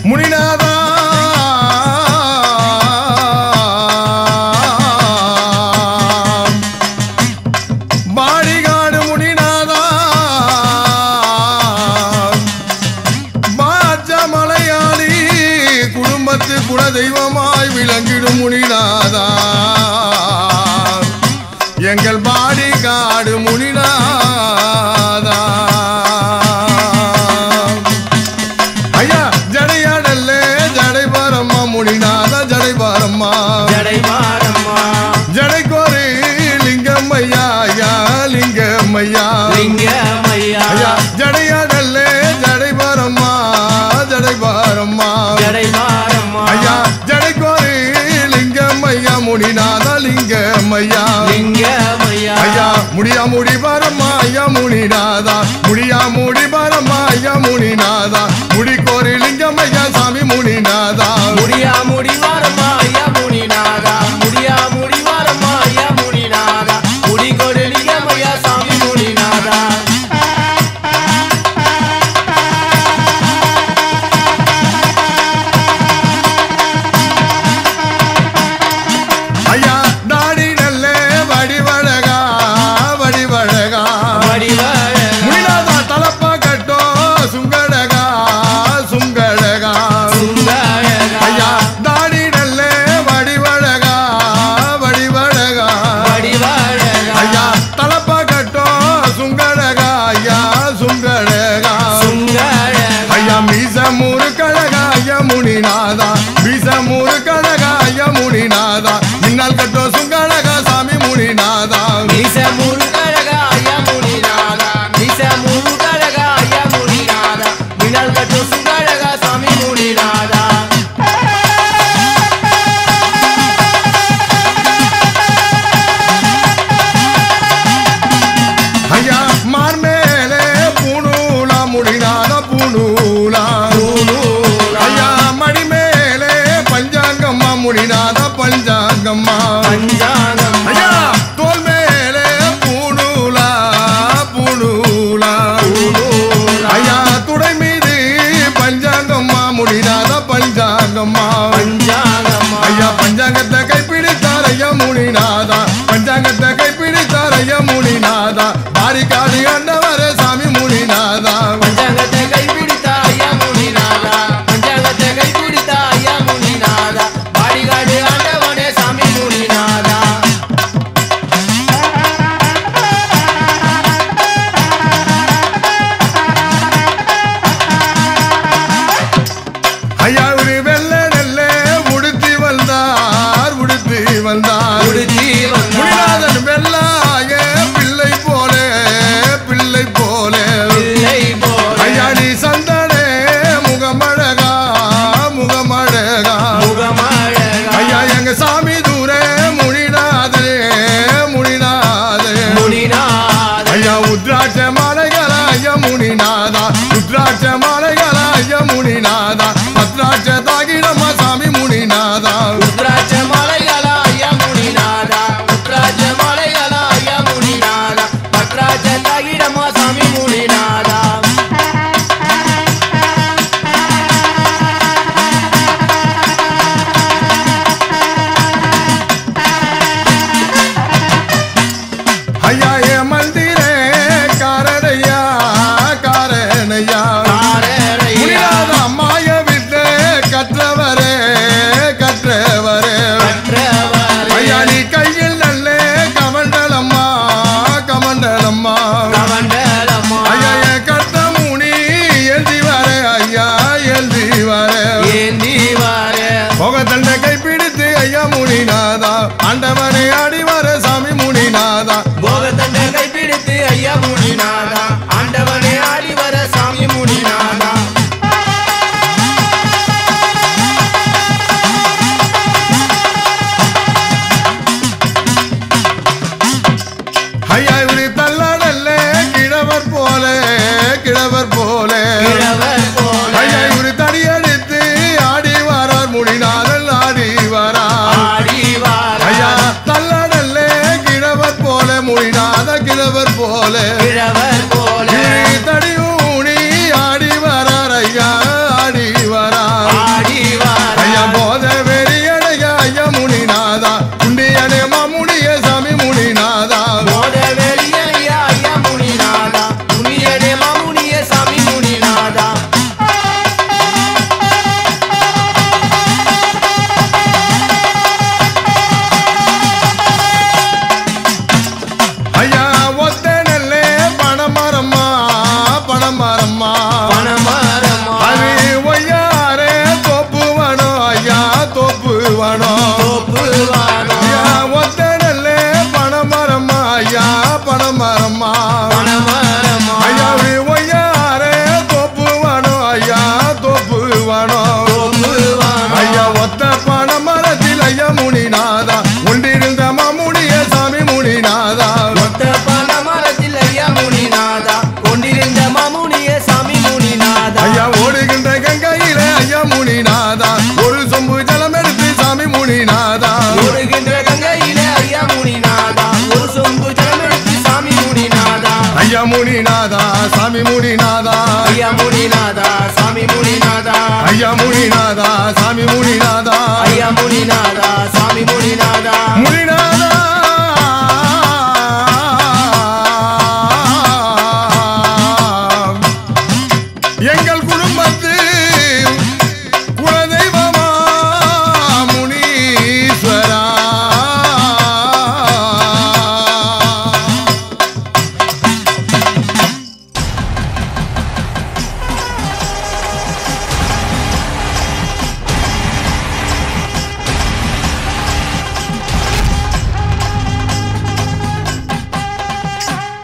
முனிநாதா பாடிகாடு முனிநாதா பாஜ மலையாளி குடும்பத்து குலதெய்வமாய் விளங்கிடும் முனிநாதா எங்கள் பாடி காடு முனிநாதா ஐயா ஜடையாடல்லே ஜடை பாரம்மா முனிநாதா ஜடை பாரம்மா ஜடை மாறம்மா ஜடை கோரி லிங்கம் ஐயா ஐயா லிங்கம் ஐயா லிங்கமையா ஐயா ஜடையாடல்லே ஜடை பாரம்மா ஜடை பாரம்மா ஜடை மாறம்மா ஐயா ஜடை கோரி லிங்கம் ஐயா முனிநாதா லிங்கம் ஐயா லிங்கமையா ஐயா முடியா முடி பாரம்மா ஐயா முனிநாதா முடியா முடி பாரம்மா ஐயா முனிநாதா முடி கோரி லிங்கம் ஐயா சாமி முனிநாதா முடியா முடிவாரம்மா ஐயா முனிநாதா முடியா முடிவாரம்மா ஐயா முனிநாதா முடி கொடு லிங்கமையா சாமி முனிநாதா ஐயா தாடி நல்லே வடிவழகா வடிவழகா வடிவழகா முனிநாதா தலப்பா கட்டோ சுங்கடகா சுங்கடகா சுந்தரகா ஐயா தாடி நல்லே வடிவழகா வடிவழகா வடிவழகா ஐயா தலப்பா கட்டோ சுங்கடகா ஐயா சுங்கடகா சுந்தரகா ஐயா மீச மூறு கழகா ஐயா முனிநாதா மீச மூறு கழகா ஐயா முனிநாதா மின்னல் கட்டோ சுங்கடகா சாமி முனிநாதா மீச முருகழகா ஐயா முனிநாதா மீச முருகழகா ஐயா முனிநாதா மின்னல் கட்டு சுங்கழகா சாமி முனிநாதா ஐயா மார்மேலே பூணூலா முனிநாதா பூணூலா ஐயா மடி மேலே பஞ்சாங்கம்மா முனிநாதா பஞ்சாங்கம்மா பஞ்சாங்கம் ஐயா தோல் மேலே பூணூலா பூணூலா ஐயா துடை மீது பஞ்சாங்கம்மா முனிநாதா பஞ்சாங்கம்மா பஞ்சாங்கம்மா ஐயா பஞ்சாங்கத்தை கைப்பிடித்தார் ஐயா முனிநாதா பஞ்சாங்கத்தை கைப்பிடித்தார் ஐயா முனிநாதா பாரிக்காடு அண்டவர சாமி முனிநாதா பஞ்சாங்கத்தை கைப்பிடித்தா ஐயா முனிநாதா பஞ்சாங்கத்தை கைப்பிடித்தா ஐயா முனிநாதா பாடிகாடு ஆண்டவனே சாமி முனிநாதா ஐயா ஒரு வெள்ள நெல்ல உடுத்தி வந்தார் உடுத்தி வந்தார் உடுத்தி வந்தா முனிநாதன் வெள்ளாய பிள்ளை போல பிள்ளை போல பிள்ளை போல ஐயா நீ சந்தனே முகமழகா முகமழகா முகமழகா ஐயா எங்க சாமி தூரே முனிநாதே முனிநாதே முனிநாதா ஐயா உத்ராட்ச மாலைகளா ஐயா முனிநாதா உத்ராட்ச மாலைகளா ஐயா முனிநாதா பத்ராட்ச தாகிடமா சாமி முனிநாதா உத்ராட்ச மலைகளா ஐயா முனிநாதா உத்ராட்ச மலைகளா ஐயா முனிநாதா பத்ராட்ச தகிடமா சாமி முனிநாதா ஐயா ஏ மந்திரே காரணையா காரணையா காரரையா முனிநாதா மாய தோப்பு வனம்